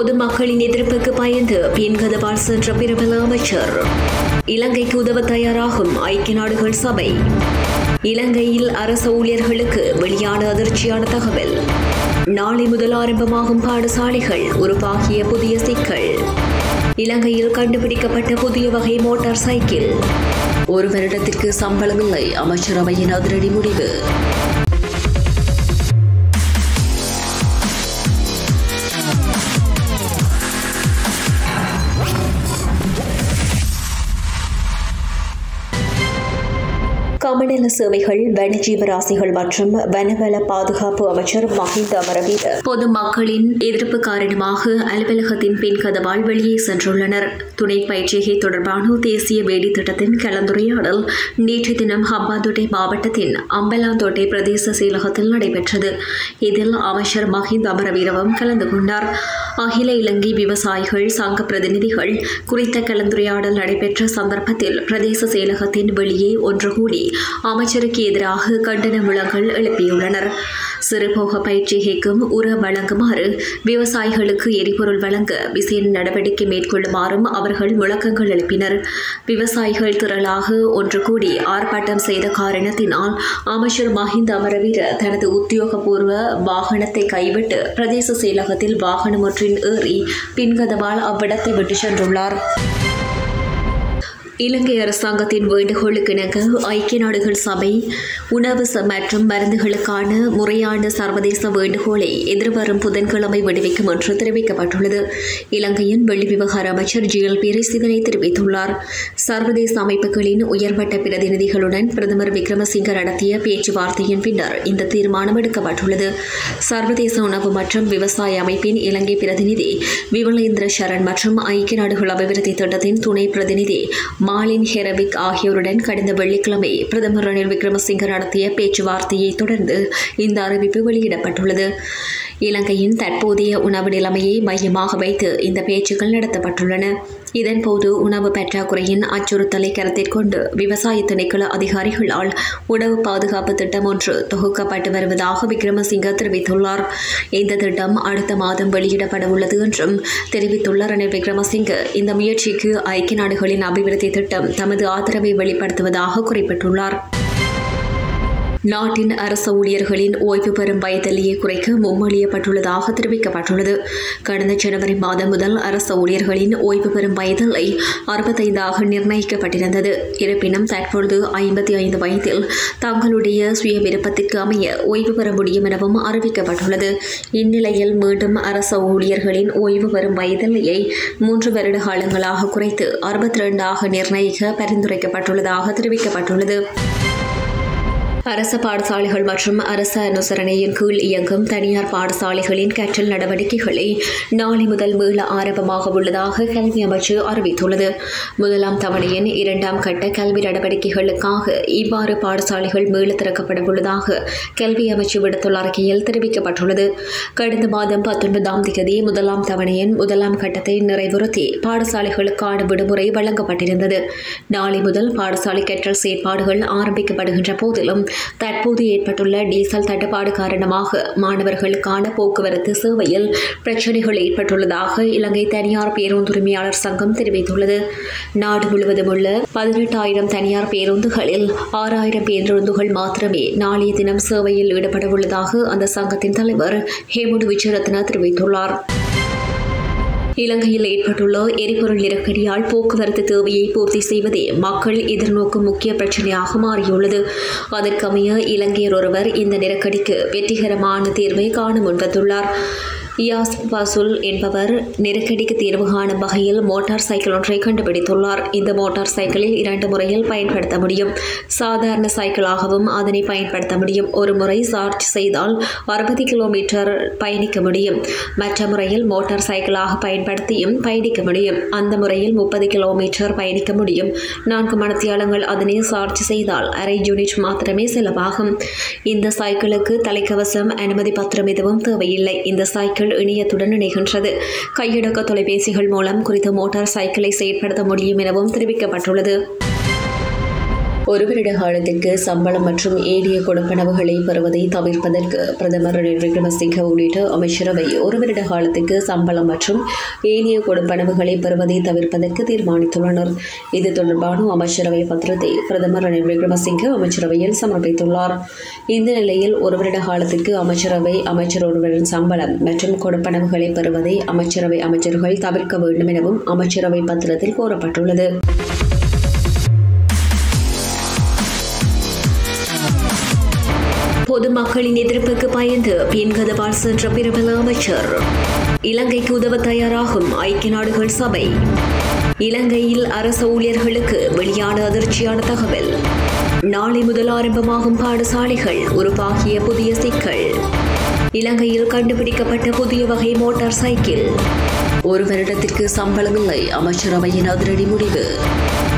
பொதுமக்களின் எதிர்ப்புக்கு பயந்து பின்கதவால் சென்ற பிரபல அமைச்சர் இலங்கைக்கு உதவ தயாராகும் ஐக்கிய நாடுகள் சபை இலங்கையில் அரசு ஊழியர்களுக்கு வெளியான அதிர்ச்சியான தகவல் நாளை முதல் ஆரம்பமாகும் பாடசாலைகள் உருவாகிய புதிய சிக்கல் இலங்கையில் கண்டுபிடிக்கப்பட்ட புதிய வகை மோட்டார் சைக்கிள் ஒரு வருடத்திற்கு சம்பளம் இல்லை அமைச்சரவையின் அதிரடி முடிவு கமநல சேவைகள் வனஜீவராசிகள் மற்றும் வனவள பாதுகாப்பு அமைச்சர் மஹிந்த அமரவீர பொதுமக்களின் எதிர்ப்பு காரணமாக அலுவலகத்தின் பின் கதவால் வெளியே சென்றுள்ளனர் துணை பயிற்சிகை தொடர்பான தேசிய வேடி திட்டத்தின் கலந்துரையாடல் நேற்று தினம் ஹம்பாந்தோட்டை மாவட்டத்தின் அம்பலாந்தோட்டை பிரதேச செயலகத்தில் நடைபெற்றது இதில் அமைச்சர் மஹிந்த அமரவீரவும் கலந்து கொண்டார் அகில இலங்கை விவசாயிகள் சங்க பிரதிநிதிகள் குறித்த கலந்துரையாடல் நடைபெற்ற சந்தர்ப்பத்தில் பிரதேச செயலகத்தின் வெளியே ஒன்று கூடி அமைச்சருக்கு எதிராக கண்டன முழங்கள் எழுப்பியுள்ளனர் சிறுபோக பயிற்சிகைக்கும் உர வழங்குமாறு விவசாயிகளுக்கு எரிபொருள் வழங்க விசேட நடவடிக்கை மேற்கொள்ளுமாறும் அவர்கள் முழக்கங்கள் எழுப்பினர் விவசாயிகள் திரளாக ஒன்று கூடி ஆர்ப்பாட்டம் செய்த காரணத்தினால் அமைச்சர் மஹிந்த அமரவீர தனது உத்தியோகபூர்வ வாகனத்தை கைவிட்டு பிரதேச செயலகத்தில் வாகனம் ஒன்றின் ஏறி பின்கதவால் அவ்விடத்தை விட்டு சென்றுள்ளார் இலங்கை அரசாங்கத்தின் வேண்டுகோளுக்கு இணங்க ஐக்கிய நாடுகள் சபை உணவு ச- மற்றும் மருந்துகளுக்கான முறையான சர்வதேச வேண்டுகோளை எதிர்வரும் புதன்கிழமை விடுவிக்கும் என்று தெரிவிக்கப்பட்டுள்ளது இலங்கையின் வெளி விவகார அமைச்சர் ஜிஎல் பீரிஸ் இதனை தெரிவித்துள்ளார் சர்வதேச அமைப்புகளின் உயர்மட்ட பிரதிநிதிகளுடன் பிரதமர் விக்ரமசிங்க நடத்திய பேச்சுவார்த்தையின் பின்னர் இந்த தீர்மானம் எடுக்கப்பட்டுள்ளது சர்வதேச உணவு மற்றும் விவசாய அமைப்பின் இலங்கை பிரதிநிதி விமலேந்திர சரண் மற்றும் ஐக்கிய நாடுகள் அபிவிருத்தி திட்டத்தின் துணை பிரதிநிதி மாலின் ஹெரபிக் ஆகியோருடன் கடந்த வெள்ளிக்கிழமை பிரதமர் ரணில் விக்ரமசிங்க நடத்திய பேச்சுவார்த்தையை தொடர்ந்து இந்த அறிவிப்பு வெளியிடப்பட்டுள்ளது இலங்கையின் தற்போதைய உணவு நிலைமையை மையமாக வைத்து இந்த பேச்சுக்கள் நடத்தப்பட்டுள்ளன இதன்போது உணவு பற்றாக்குறையின் அச்சுறுத்தலை கருத்தில் கொண்டு விவசாய திணைக்கள அதிகாரிகளால் உணவு பாதுகாப்பு திட்டம் ஒன்று தொகுக்கப்பட்டு வருவதாக விக்ரமசிங்க தெரிவித்துள்ளார் இந்த திட்டம் அடுத்த மாதம் வெளியிடப்பட உள்ளது என்றும் தெரிவித்துள்ள ரணில் விக்ரமசிங்க இந்த முயற்சிக்கு ஐக்கிய நாடுகளின் அபிவிருத்தி திட்டம் தமது ஆதரவை வெளிப்படுத்துவதாக குறிப்பிட்டுள்ளார் நாட்டின் அரசு ஊழியர்களின் ஓய்வு பெறும் வயதிலேயே குறைக்க முன்மொழியப்பட்டுள்ளதாக தெரிவிக்கப்பட்டுள்ளது கடந்த ஜனவரி மாதம் முதல் அரசு ஊழியர்களின் ஓய்வு பெறும் வயதில்லை அறுபத்தைந்தாக நிர்ணயிக்கப்பட்டிருந்தது இருப்பினும் தற்பொழுது ஐம்பத்தி ஐந்து வயதில் தங்களுடைய சுய விருப்பத்திற்கு அமைய ஓய்வு பெற முடியும் எனவும் அறிவிக்கப்பட்டுள்ளது இந்நிலையில் மீண்டும் அரசு ஊழியர்களின் ஓய்வு பெறும் வயதில்லையை மூன்று வருட காலங்களாக குறைத்து அறுபத்தி ரெண்டாக நிர்ணயிக்க பரிந்துரைக்கப்பட்டுள்ளதாக தெரிவிக்கப்பட்டுள்ளது அரசு பாடசாலைகள் மற்றும் அரசு அனுசரணையின் கீழ் இயங்கும் தனியார் பாடசாலைகளின் கற்றல் நடவடிக்கைகளை நாளை முதல் மீள ஆரம்பமாக உள்ளதாக கல்வி அமைச்சு அறிவித்துள்ளது முதலாம் தவணையின் இரண்டாம் கட்ட கல்வி நடவடிக்கைகளுக்காக இவ்வாறு பாடசாலைகள் மீள திறக்கப்பட உள்ளதாக கல்வி அமைச்சு விடுத்துள்ள அறிக்கையில் தெரிவிக்கப்பட்டுள்ளது கடந்த மாதம் பத்தொன்பதாம் தேதி முதலாம் தவணையின் முதலாம் கட்டத்தை நிறைவுறுத்தி பாடசாலைகளுக்கான விடுமுறை வழங்கப்பட்டிருந்தது நாளை முதல் பாடசாலை கற்றல் செயற்பாடுகள் ஆரம்பிக்கப்படுகின்ற போதிலும் தற்போது ஏற்பட்டுள்ள டீசல் தட்டுப்பாடு காரணமாக மாணவர்களுக்கான போக்குவரத்து சேவையில் பிரச்சினைகள் ஏற்பட்டுள்ளதாக இலங்கை தனியார் பேருந்துரிமையாளர் சங்கம் தெரிவித்துள்ளது நாடு முழுவதும் உள்ள பதினெட்டாயிரம் தனியார் பேருந்துகளில் ஆறாயிரம் பேருந்துகள் மாத்திரமே நாளைய தினம் சேவையில் ஈடுபட உள்ளதாக அந்த சங்கத்தின் தலைவர் ஹேமுடு விஜயரத்ன தெரிவித்துள்ளார் இலங்கையில் ஏற்பட்டுள்ள எரிபொருள் நெருக்கடியால் போக்குவரத்து தேவையை பூர்த்தி செய்வதே மக்கள் எதிர்நோக்கும் முக்கிய பிரச்சனையாக மாறியுள்ளது அதற்கமைய இலங்கையர் ஒருவர் இந்த நெருக்கடிக்கு வெற்றிகரமான தீர்வை காண முன்வந்துள்ளார் இயாஸ் பசுல் என்பவர் நெருக்கடிக்கு தீர்வு காணும் வகையில் மோட்டார் சைக்கிள் ஒன்றை கண்டுபிடித்துள்ளார் இந்த மோட்டார் சைக்கிளில் இரண்டு முறையில் பயன்படுத்த முடியும் சாதாரண சைக்கிளாகவும் அதனை பயன்படுத்த முடியும் ஒரு முறை சார்ஜ் செய்தால் அறுபது கிலோமீட்டர் பயணிக்க முடியும் மற்ற முறையில் மோட்டார் சைக்கிளாக பயன்படுத்தியும் பயணிக்க முடியும் அந்த முறையில் முப்பது கிலோமீட்டர் பயணிக்க முடியும் நான்கு மணத்தியாலங்கள் அதனை சார்ஜ் செய்தால் அரை யூனிட் மாத்திரமே செலவாகும் இந்த சைக்கிளுக்கு தலைக்கவசம் அனுமதி பத்திரம் எதுவும் தேவையில்லை இந்த சைக்கிள் இணையத்துடன் இணைகின்றது கையடக்க தொலைபேசிகள் மூலம் குறித்த மோட்டார் சைக்கிளை செயற்படுத்த முடியும் எனவும் தெரிவிக்கப்பட்டுள்ளது ஒரு வருட காலத்திற்கு சம்பளம் மற்றும் ஏடிய கொடுப்பனவுகளை பெறுவதை தவிர்ப்பதற்கு பிரதமர் ரணில் விக்ரமசிங்க உள்ளிட்ட அமைச்சரவை ஒரு வருட காலத்துக்கு சம்பளம் மற்றும் ஏனைய கொடுப்பனவுகளை பெறுவதை தவிர்ப்பதற்கு தீர்மானித்துள்ளனர் இது தொடர்பான அமைச்சரவை பத்திரத்தை பிரதமர் ரணில் விக்ரமசிங்க அமைச்சரவையில் சமர்ப்பித்துள்ளார் இந்த நிலையில் ஒரு வருட காலத்திற்கு அமைச்சரவை அமைச்சர் ஒருவரின் சம்பளம் மற்றும் கொடுப்பனவுகளை பெறுவதை அமைச்சரவை அமைச்சர்கள் தவிர்க்க வேண்டும் எனவும் அமைச்சரவை பத்திரத்தில் கோரப்பட்டுள்ளது பொதுமக்களின் எதிர்ப்புக்கு பயந்து பின்கதவால் சென்ற பிரபல அமைச்சர் இலங்கைக்கு உதவ தயாராகும் ஐக்கிய நாடுகள் சபை இலங்கையில் அரசு ஊழியர்களுக்கு வெளியான அதிர்ச்சியான தகவல் நாளை முதல் ஆரம்பமாகும் பாடசாலைகள் உருவாகிய புதிய சிக்கல் இலங்கையில் கண்டுபிடிக்கப்பட்ட புதிய வகை மோட்டார் சைக்கிள் ஒரு வருடத்திற்கு சம்பளமில்லை அமைச்சரவையின் அதிரடி முடிவு